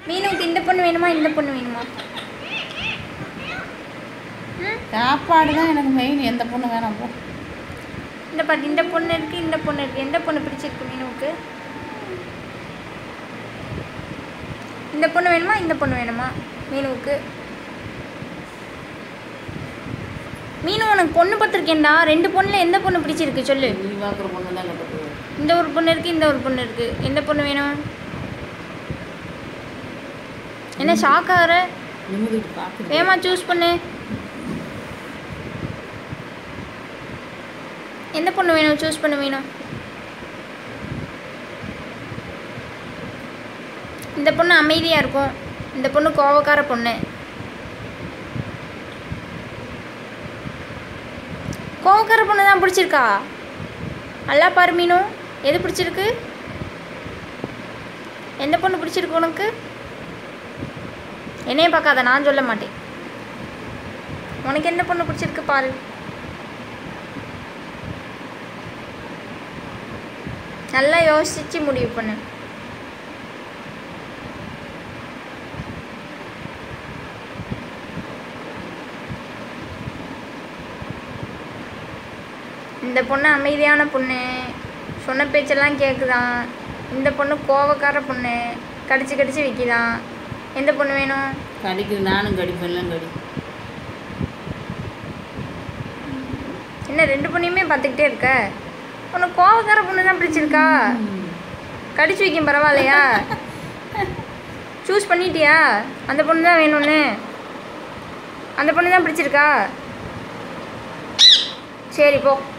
மீனுக்கு இந்த பொண்ணு வேணுமா இந்த பொண்ணு வேணுமா ம் சாப்பாடு தான் எனக்கு மெயின் எந்த பொண்ணு வேணாம் போ இந்த பாட்டு இந்த பொண்ணு இருக்கு இந்த பொண்ணு இருக்கு எந்த பொண்ணு பிடிச்சிருக்கு மீனுவுக்கு இந்த பொண்ணு வேணுமா இந்த பொண்ணு வேணுமா மீனுவுக்கு மீனு உனக்கு பொண்ணு பார்த்துருக்கேன்டா ரெண்டு பொண்ணுல எந்த பொண்ணு பிடிச்சிருக்கு சொல்லு நீ பார்க்குற பொண்ணு தான் கட்ட போகுது இந்த ஒரு பொண்ணு இருக்கு இந்த ஒரு பொண்ணு இருக்கு எந்த பொண்ணு வேணும் என்ன ஷாக் ஆகிற நிமிதிட்டு பார்க்குறது வேமா சூஸ் பண்ணு எந்த பொண்ணு வேணும் சூஸ் பண்ணு வேணும் இந்த பொண்ணு அமைதியாக இருக்கும் இந்த பொண்ணு கோவக்கார பொண்ணு கோவக்கார பொண்ணு தான் பிடிச்சிருக்கா நல்லா பாரு மீனு எது பிடிச்சிருக்கு எந்த பொண்ணு பிடிச்சிருக்கு உனக்கு என்னைய பார்க்காத நான் சொல்ல மாட்டேன் உனக்கு எந்த பொண்ணு பிடிச்சிருக்கு பாரு நல்லா யோசிச்சு முடிவு பண்ணு இந்த பொண்ணு அமைதியான பொண்ணு சொன்ன பேச்செல்லாம் கேட்குதான் இந்த பொண்ணு கோவக்கார பொண்ணு கடிச்சு கடிச்சு விற்கிதான் எந்த பொண்ணு வேணும் கடிக்குது நானும் கடிப்பேன்லாம் கடி என்ன ரெண்டு பொண்ணையுமே பார்த்துக்கிட்டே இருக்க உனக்கு கோவக்கார பொண்ணு தான் பிடிச்சிருக்கா கடிச்சு வைக்கும் பரவாயில்லையா சூஸ் பண்ணிட்டியா அந்த பொண்ணு தான் வேணும்னு அந்த பொண்ணு தான் பிடிச்சிருக்கா சரி போ